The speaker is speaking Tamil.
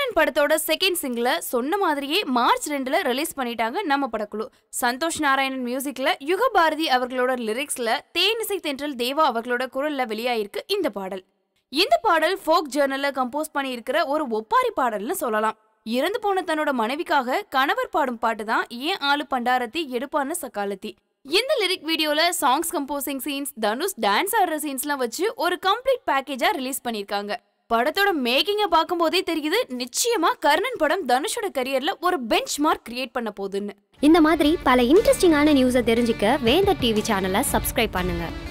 கர்ணன் படத்தோட செகண்ட் சிங்கிள சொன்ன மாதிரியே மார்ச் ரெண்டுல ரிலீஸ் பண்ணிட்டாங்க நம்ம படக்குழு சந்தோஷ் நாராயணன் மியூசிக்ல யுக பாரதி அவர்களோட லிரிக்ஸ்ல தேனிசை தென்றல் தேவா அவர்களோட குரல்ல வெளியாயிருக்கு இந்த பாடல் இந்த பாடல் ஃபோக் ஜேர்னல்ல கம்போஸ் பண்ணியிருக்கிற ஒரு ஒப்பாரி பாடல்னு சொல்லலாம் இறந்து போன தன்னோட மனைவிக்காக கணவர் பாடும் பாட்டு தான் ஏன் ஆளு பண்டாரத்தி எடுப்பான்னு சக்காலத்தி இந்த லிரிக் வீடியோல songs composing scenes Dhanush dance ஆடுற சீன்ஸ்லாம் வச்சு ஒரு கம்ப்ளீட் பேக்கேஜா ரிலீஸ் பண்ணிருக்காங்க படத்தோட மேக்கிங்க பார்க்கும்போதே தெரியுது நிச்சயமா கர்ணன் படம் தனுஷோட கரியர்ல ஒரு பெஞ்ச் மார்க் கிரியேட் பண்ண போகுதுன்னு இந்த மாதிரி பல இன்ட்ரெஸ்டிங்கான நியூஸை தெரிஞ்சுக்க வேந்தர் டிவி சேனலை சப்ஸ்கிரைப் பண்ணுங்க